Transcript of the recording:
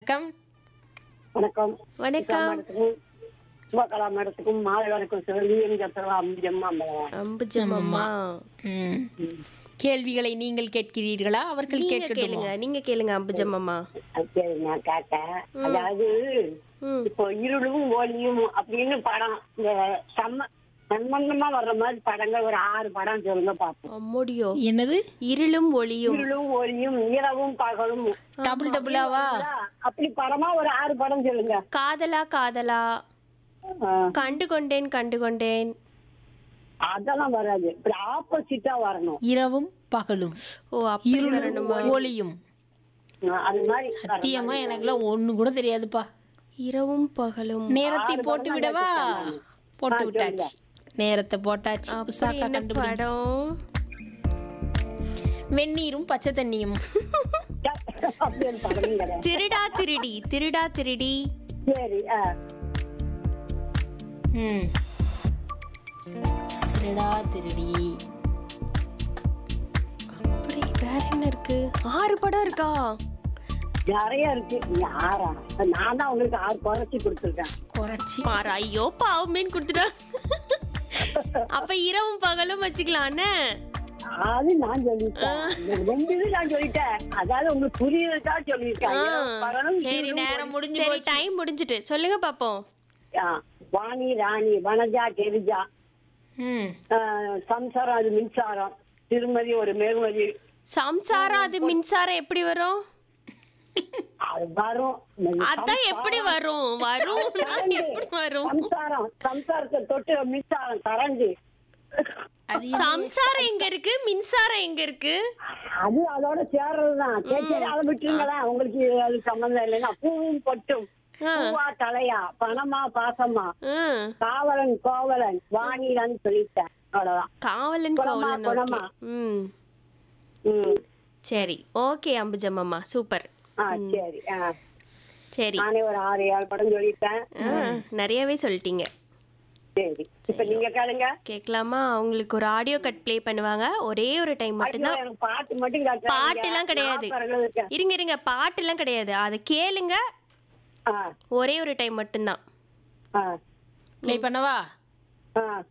வணக்கம் வணக்கம் வணக்கம் மேடத்துக்கும் சுபகலா மேடத்துக்கும் மாலை வணக்கம் சிவலியம் சத்திரவா அம்பிஜம்மா அம்பலம் அம்புஜம்மா ம். கேள்விகளை நீங்கள் கேட்கிறீர்களா அவர்கள் நீங்க கேட்கட்டுமா கேளுங்க நீங்க கேளுங்க அம்புஜம்மா சரி நான் கேட்டேன் அதாவது ம் இப்போ இருளும் ஒளியும் அப்படின்னு படம் இந்த சம்ம சம்பந்தமா வர்ற மாதிரி படங்கள் ஒரு ஆறு படம் சொல்லுங்க பார்ப்போம் அம்முடியோ என்னது இருளும் ஒளியும் இருளும் ஒளியும் இரவும் பகலும் டபுள் டபுளாவா அப்படி படமா ஒரு ஆறு படம் சொல்லுங்க காதலா காதலா ஆ, கண்டு கொண்டேன் கண்டு கொண்டேன் அதெல்லாம் வராது இப்படி ஆப்போசிட்டா வரணும் இரவும் பகலும் ஓ அப்படி இருளும் வரணுமா ஒளியும் ஆ, அது மாதிரி சத்தியமா எனக்குலாம் ஒண்ணு கூட தெரியாதுப்பா இரவும் பகலும் நேரத்தை போட்டு விடவா போட்டு விட்டாச்சு நேரத்தை போட்டாச்சு அப்படி உஷாக்கா என்ன கண்டுபிடி படம் வெந்நீரும் பச்சை தண்ணியும் அப்படி ஒரு படமும் கிடையாது திருடா திருடி திருடா திருடி சரி ஆ ம் திருடா திருடி அப்படி வேற என்ன இருக்கு ஆறு படம் இருக்கா நிறைய இருக்கு நீ ஆறா நான் தான் உங்களுக்கு ஆறு குறைச்சி கொடுத்துருக்கேன் குறைச்சி பாரு ஐயோ பாவமேன்னு கொடுத்துட்டா அப்ப இரவும் பகலும் வச்சுக்கலாம்னே அது நான் சொல்லிட்டேன் இந்த ரெண்டு இது நான் சொல்லிட்டேன் அதாவது உங்களுக்கு புரியறதா சொல்லியிருக்கேன் ஆ. இரவு பகலும் சரி இருளும் நேரம் முடிஞ்சு சரி போச்சு டைம் முடிஞ்சிட்டு சொல்லுங்க பாப்போம் ஆ, வாணி ராணி வனஜா கெரிஜா ம் ஆ, சம்சாரம் அது மின்சாரம் திருமதி ஒரு மேல்மதி சம்சாரம் அது மின்சாரம் எப்படி வரும் அது வரும் இந்த அதான் எப்படி வரும் வரும் எப்படி வரும் சம்சாரம் சம்சாரத்தை தொட்டு மின்சாரம் கரண்டு அது சம்சாரம் எங்க இருக்கு மின்சாரம் எங்க இருக்கு அது அதோட சேர்றதுதான் சரி சரி அதை விட்டுருங்களேன் உங்களுக்கு அது சம்பந்தம் இல்லைன்னா பூவும் பொட்டும் ஆ. பூவா தலையா பணமா பாசமா ம். காவலன் கோவலன் வாணிலன்னு சொல்லிட்டேன் அவ்வளவுதான் காவலன் குணமா, கோவலன் ஓகே குணமா. ம் ம் சரி ஓகே அம்புஜம்மா சூப்பர் ஆ சரி ஆ சரி நானே ஒரு ஆறு ஏழு படம் சொல்லிட்டேன் ஆ, நிறையவே சொல்லிட்டீங்க சரி இப்ப நீங்க கேளுங்க கேட்கலாமா உங்களுக்கு ஒரு ஆடியோ கட் ப்ளே பண்ணுவாங்க ஒரே ஒரு டைம் ஐயோ, மட்டும்தான் எனக்கு பாட்டு மட்டும் கேட்காதீங்க. பாட்டுலாம் கிடையாது. நான் பிறகு இருக்கேன். இருங்க இருங்க பாட்டுலாம் கிடையாது அதை கேளுங்க ஆ ஒரே ஒரு டைம் மட்டும்தான் ஆ ப்ளே பண்ணவா ஆ